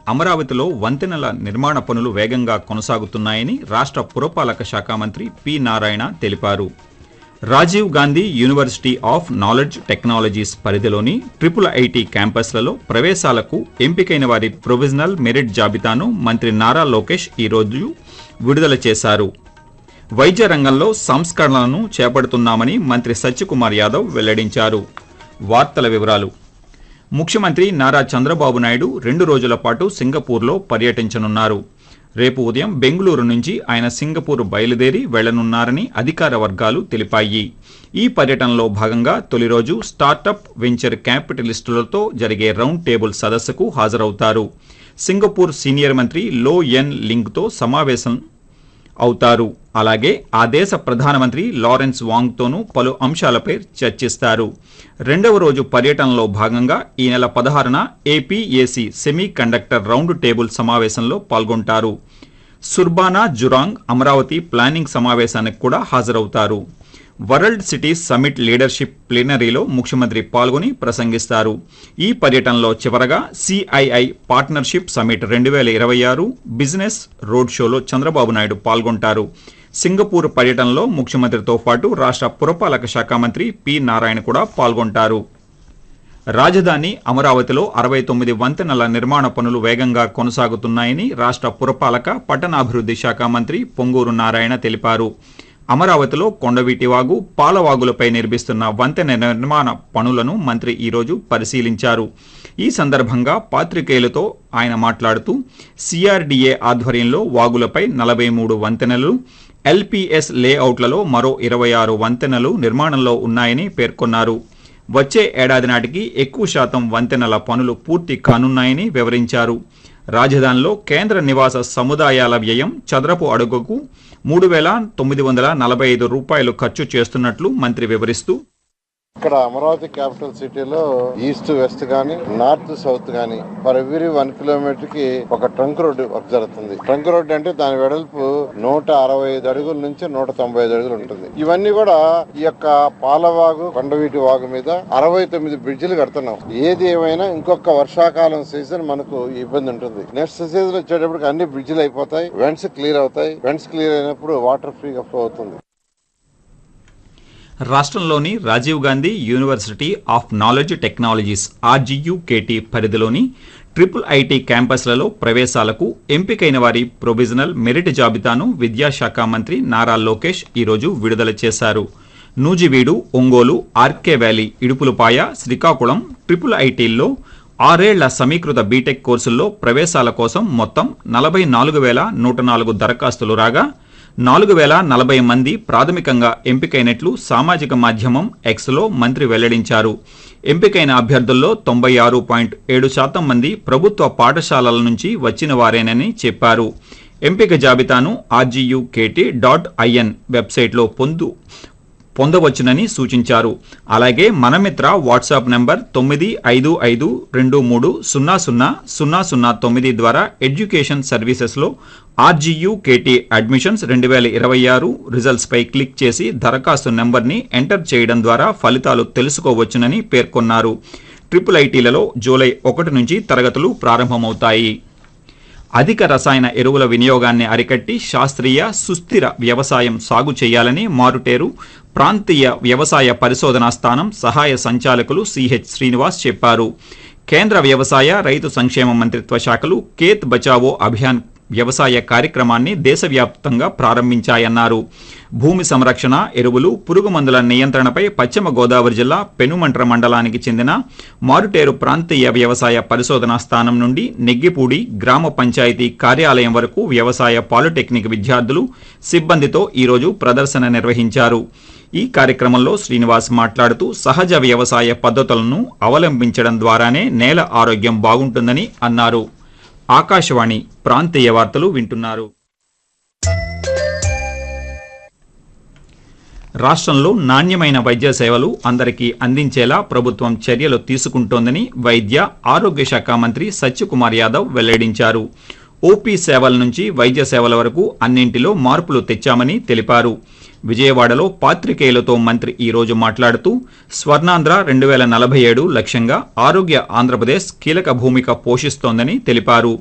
అమరావతిలో వంతెనల నిర్మాణ పనులు వేగంగా కొనసాగుతున్నాయని రాష్ట్ర పురపాలక శాఖ మంత్రి పి నారాయణ తెలిపారు Rajiv Gandhi university of knowledge technologies పరిధిలోని ట్రిపుల్ ఐటీ క్యాంపస్లలో ప్రవేశాలకు ఎంపికైన వారి ప్రొవిజనల్ మెరిట్ జాబితాను మంత్రి నారా లోకేష్ ఈరోజు విడుదల చేశారు వైద్య రంగంలో సంస్కరణలను చేపడుతున్నామని మంత్రి సత్యకుమార్ యాదవ్ వెల్లడించారు వార్తల వివరాలు ముఖ్యమంత్రి నారా చంద్రబాబు నాయుడు రెండు రోజుల పాటు సింగపూర్లో పర్యటించనున్నారు రేపు ఉదయం బెంగళూరు నుంచి ఆయన సింగపూర్ బయలుదేరి వెళ్లనున్నారని అధికార వర్గాలు తెలిపాయి ఈ పర్యటనలో భాగంగా తొలి రోజు స్టార్టప్ వెంచర్ క్యాపిటలిస్టులతో జరిగే రౌండ్ టేబుల్ సదస్సుకు హాజరవుతారు సింగపూర్ సీనియర్ మంత్రి లో ఎన్ లింగ్తో సమావేశం అవుతారు అలాగే ఆ దేశ ప్రధానమంత్రి లారెన్స్ వాంగ్తోనూ పలు అంశాలపై చర్చిస్తారు రెండవ రోజు పర్యటనలో భాగంగా ఈ నెల పదహారున APAC semiconductor round table సమావేశంలో పాల్గొంటారు సుర్బానా జురాంగ్ అమరావతి ప్లానింగ్ సమావేశానికి కూడా హాజరవుతారు వరల్డ్ సిటీస్ సమిట్ లీడర్షిప్ ప్లీనరీలో ముఖ్యమంత్రి పాల్గొని ప్రసంగిస్తారు ఈ పర్యటనలో చివరగా సిఐఐ పార్ట్నర్షిప్ సమిట్ రెండు వేల ఇరవై ఆరు బిజినెస్ రోడ్ షోలో చంద్రబాబు నాయుడు పాల్గొంటారు సింగపూర్ పర్యటనలో ముఖ్యమంత్రితో పాటు రాష్ట్ర పురపాలక శాఖ మంత్రి పి నారాయణ కూడా పాల్గొంటారు రాజధాని అమరావతిలో అరవై తొమ్మిది వంతెనల నిర్మాణ పనులు వేగంగా కొనసాగుతున్నాయని రాష్ట్ర పురపాలక పట్టణాభివృద్ధి శాఖ మంత్రి పొంగూరు నారాయణ తెలిపారు అమరావతిలో కొండవీటివాగు పాలవాగులపై నిర్మిస్తున్న వంతెన నిర్మాణ పనులను మంత్రి ఈరోజు పరిశీలించారు ఈ సందర్భంగా పాత్రికేయులతో ఆయన మాట్లాడుతూ సిఆర్డీఏ ఆధ్వర్యంలో వాగులపై నలభై మూడు వంతెనలు ఎల్పీఎస్ లేఅవుట్లలో మరో ఇరవై ఆరు వంతెనలు నిర్మాణంలో ఉన్నాయని పేర్కొన్నారు వచ్చే ఏడాది నాటికి ఎక్కువ శాతం వంతెనల పనులు పూర్తి కానున్నాయని వివరించారు రాజధానిలో కేంద్ర నివాస సముదాయాల వ్యయం చదరపు అడుగుకు మూడు వేల తొమ్మిది వందల నలభై ఐదు రూపాయలు ఖర్చు చేస్తున్నట్లు మంత్రి వివరిస్తూ ఇక్కడ అమరావతి క్యాపిటల్ సిటీలో ఈస్ట్ వెస్ట్ గానీ నార్త్ సౌత్ గానీ ఫర్ ఎవ్రీ వన్ కిలోమీటర్ కి ఒక ట్రంక్ రోడ్డు వర్క్ జరుగుతుంది ట్రంక్ రోడ్డు అంటే దాని వెడల్పు నూట అరవై ఐదు అడుగుల నుంచి నూట తొంభై ఐదు అడుగులు ఉంటుంది ఇవన్నీ కూడా ఈ యొక్క పాలవాగు కొండవీటి వాగు మీద అరవై తొమ్మిది బ్రిడ్జిలు కడుతున్నాం ఏది ఏమైనా ఇంకొక వర్షాకాలం సీజన్ మనకు ఇబ్బంది ఉంటుంది నెక్స్ట్ సీజన్ వచ్చేటప్పటికి అన్ని బ్రిడ్జిలు అయిపోతాయి వెంట్స్ క్లియర్ అవుతాయి వెంట్స్ క్లియర్ అయినప్పుడు వాటర్ ఫ్రీగా ఫ్లో అవుతుంది రాష్ట్రంలోని Rajiv Gandhi university of knowledge technologies RGUKT పరిధిలోని ట్రిపుల్ ఐటీ క్యాంపస్లలో ప్రవేశాలకు ఎంపికైన వారి ప్రొవిజనల్ మెరిట్ జాబితాను విద్యాశాఖ మంత్రి నారా లోకేష్ ఈరోజు విడుదల చేశారు Nuzvid Ongole RK valley Idupulapaya Srikakulam triple ఐటీల్లో ఆరేళ్ల సమీకృత బీటెక్ కోర్సుల్లో ప్రవేశాల కోసం మొత్తం నలభై నాలుగు వేల నూట నాలుగు దరఖాస్తులు రాగా నాలుగు వేల నలభై మంది ప్రాథమికంగా ఎంపికైనట్లు సామాజిక మాధ్యమం ఎక్స్లో మంత్రి వెల్లడించారు ఎంపికైన అభ్యర్థుల్లో తొంభై ఆరు పాయింట్ ఏడు శాతం మంది ప్రభుత్వ పాఠశాలల నుంచి వచ్చిన వారేనని చెప్పారు ఎంపిక జాబితాను ఆర్జీయూకేటీ డాట్ ఐఎన్ వెబ్సైట్లో పొందు పొందవచ్చునని సూచించారు అలాగే మనమిత్ర వాట్సాప్ నంబర్ తొమ్మిది ఐదు ఐదు రెండు మూడు సున్నా సున్నా సున్నా సున్నా తొమ్మిది ద్వారా ఎడ్యుకేషన్ సర్వీసెస్లో ఆర్జీయూ కేటీ అడ్మిషన్స్ రెండు వేల ఇరవై ఆరు రిజల్ట్స్పై క్లిక్ చేసి దరఖాస్తు నెంబర్ని ఎంటర్ చేయడం ద్వారా ఫలితాలు తెలుసుకోవచ్చునని పేర్కొన్నారు ట్రిపుల్ ఐటీలలో జూలై ఒకటి నుంచి తరగతులు ప్రారంభమవుతాయి అధిక రసాయన ఎరువుల వినియోగాన్ని అరికట్టి శాస్త్రీయ సుస్థిర వ్యవసాయం సాగు చేయాలని మారుటేరు ప్రాంతీయ వ్యవసాయ పరిశోధనా స్థానం సహాయ సంచాలకులు సిహెచ్ శ్రీనివాస్ చెప్పారు కేంద్ర వ్యవసాయ రైతు సంక్షేమ మంత్రిత్వ శాఖలు కేత్ బచావో అభియాన్ వ్యవసాయ కార్యక్రమాన్ని దేశవ్యాప్తంగా ప్రారంభించాయన్నారు భూమి సంరక్షణ ఎరువులు పురుగు మందుల నియంత్రణపై పశ్చిమ గోదావరి జిల్లా పెనుమంట్ర మండలానికి చెందిన మారుటేరు ప్రాంతీయ వ్యవసాయ పరిశోధనా స్థానం నుండి నెగ్గిపూడి గ్రామ పంచాయతీ కార్యాలయం వరకు వ్యవసాయ పాలిటెక్నిక్ విద్యార్థులు సిబ్బందితో ఈరోజు ప్రదర్శన నిర్వహించారు ఈ కార్యక్రమంలో శ్రీనివాస్ మాట్లాడుతూ సహజ వ్యవసాయ పద్ధతులను అవలంబించడం ద్వారానే నేల ఆరోగ్యం బాగుంటుందని అన్నారు ఆకాశవాణి ప్రాంతీయ వార్తలు వింటున్నారు రాష్ట్రంలో నాణ్యమైన వైద్య సేవలు అందరికీ అందించేలా ప్రభుత్వం చర్యలు తీసుకుంటోందని వైద్య ఆరోగ్య శాఖ మంత్రి సత్యకుమార్ యాదవ్ వెల్లడించారు ఓపీ సేవల నుంచి వైద్య సేవల వరకు అన్నింటిలో మార్పులు తెచ్చామని తెలిపారు విజయవాడలో పాత్రికేయులతో మంత్రి ఈ రోజు మాట్లాడుతూ స్వర్ణాంధ్ర రెండు వేల నలభై ఏడు లక్ష్యంగా ఆరోగ్య ఆంధ్రప్రదేశ్ కీలక భూమిక పోషిస్తోందని తెలిపారు